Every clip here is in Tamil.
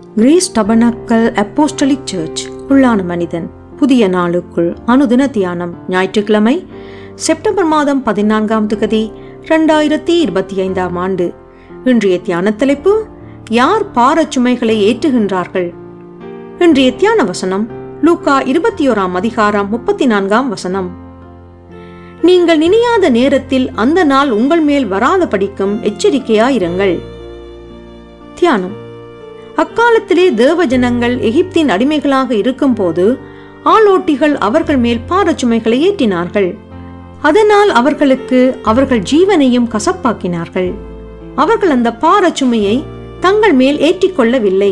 கிரேஸ் டபனக்கல் அப்போஸ்டலிக் சர்ச் உள்ளான மனிதன் புதிய நாளுக்குள் அனுதின தியானம் ஞாயிற்றுக்கிழமை செப்டம்பர் மாதம் பதினான்காம் திகதி இரண்டாயிரத்தி இருபத்தி ஐந்தாம் ஆண்டு இன்றைய தியான தலைப்பு யார் பாரச் சுமைகளை ஏற்றுகின்றார்கள் இன்றைய தியான வசனம் லூக்கா இருபத்தி ஓராம் அதிகாரம் முப்பத்தி நான்காம் வசனம் நீங்கள் நினையாத நேரத்தில் அந்த நாள் உங்கள் மேல் வராத படிக்கும் எச்சரிக்கையாயிருங்கள் தியானம் அக்காலத்திலே தேவ ஜனங்கள் எகிப்தின் அடிமைகளாக இருக்கும்போது ஆளோட்டிகள் அவர்கள் மேல் பாரச்சுமைகளை ஏற்றினார்கள் அதனால் அவர்களுக்கு அவர்கள் ஜீவனையும் கசப்பாக்கினார்கள் அவர்கள் அந்த பாரச்சுமையை தங்கள் மேல் ஏற்றிக்கொள்ளவில்லை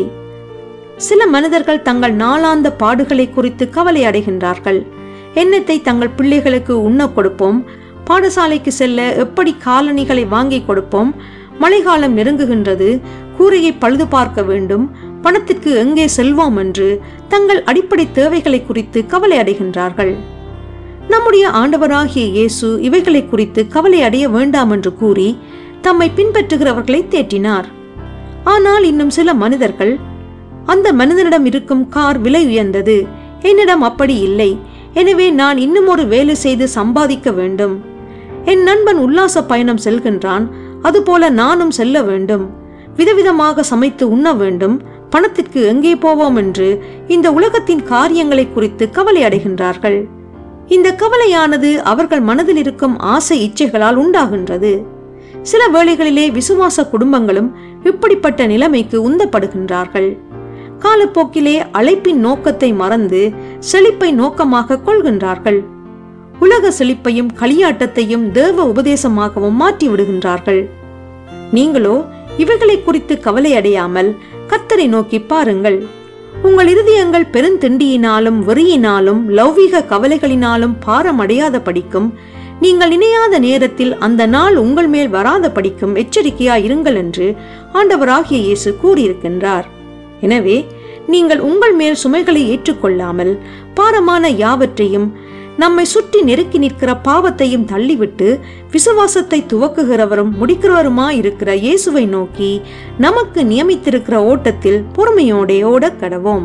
சில மனிதர்கள் தங்கள் நாளாந்த பாடுகளை குறித்து கவலை அடைகின்றார்கள் எண்ணத்தை தங்கள் பிள்ளைகளுக்கு உண்ண கொடுப்போம் பாடசாலைக்கு செல்ல எப்படி காலணிகளை வாங்கி கொடுப்போம் மழைக்காலம் நெருங்குகின்றது கூரையை பழுது பார்க்க வேண்டும் பணத்திற்கு எங்கே செல்வோம் என்று தங்கள் அடிப்படை தேவைகளை குறித்து கவலை அடைகின்றார்கள் நம்முடைய ஆண்டவராகிய இயேசு இவைகளை குறித்து கவலை அடைய வேண்டாம் என்று கூறி தம்மை பின்பற்றுகிறவர்களை தேற்றினார் ஆனால் இன்னும் சில மனிதர்கள் அந்த மனிதனிடம் இருக்கும் கார் விலை உயர்ந்தது என்னிடம் அப்படி இல்லை எனவே நான் இன்னும் ஒரு வேலை செய்து சம்பாதிக்க வேண்டும் என் நண்பன் உல்லாச பயணம் செல்கின்றான் அதுபோல நானும் செல்ல வேண்டும் விதவிதமாக சமைத்து உண்ண வேண்டும் பணத்திற்கு எங்கே போவோம் என்று இந்த உலகத்தின் காரியங்களை குறித்து கவலை அடைகின்றார்கள் இந்த கவலையானது அவர்கள் மனதில் இருக்கும் ஆசை இச்சைகளால் உண்டாகின்றது சில வேளைகளிலே விசுவாச குடும்பங்களும் இப்படிப்பட்ட நிலைமைக்கு உந்தப்படுகின்றார்கள் காலப்போக்கிலே அழைப்பின் நோக்கத்தை மறந்து செழிப்பை நோக்கமாக கொள்கின்றார்கள் உலக செழிப்பையும் களியாட்டத்தையும் தேவ உபதேசமாகவும் மாற்றி விடுகின்றார்கள் நீங்களோ இவைகளை குறித்து கவலை அடையாமல் கத்தரை நோக்கி பாருங்கள் உங்கள் இருதயங்கள் பெருந்திண்டியினாலும் வெறியினாலும் லௌவீக கவலைகளினாலும் பாரமடையாத படிக்கும் நீங்கள் நினையாத நேரத்தில் அந்த நாள் உங்கள் மேல் வராத படிக்கும் எச்சரிக்கையா இருங்கள் என்று ஆண்டவராகிய இயேசு கூறியிருக்கின்றார் எனவே நீங்கள் உங்கள் மேல் சுமைகளை ஏற்றுக்கொள்ளாமல் பாரமான யாவற்றையும் நம்மை சுற்றி நெருக்கி நிற்கிற பாவத்தையும் தள்ளிவிட்டு விசுவாசத்தை துவக்குகிறவரும் முடிக்கிறவருமாயிருக்கிற இயேசுவை நோக்கி நமக்கு நியமித்திருக்கிற ஓட்டத்தில் பொறுமையோடே ஓடக் கடவோம்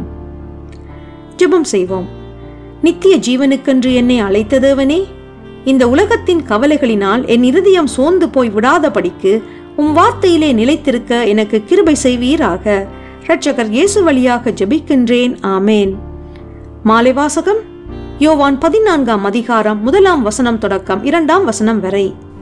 ஜெபம் செய்வோம் நித்திய ஜீவனுக்கென்று என்னை அழைத்த தேவனே இந்த உலகத்தின் கவலைகளினால் என் இருதயம் சோர்ந்து போய் விடாதபடிக்கு உம் வார்த்தையிலே நிலைத்திருக்க எனக்கு கிருபை செய்வீராக இரட்சகர் இயேசு வழியாக ஜெபிக்கின்றேன் ஆமேன் மாலை வாசகம் யோவான் பதினான்காம் அதிகாரம் முதலாம் வசனம் தொடக்கம் இரண்டாம் வசனம் வரை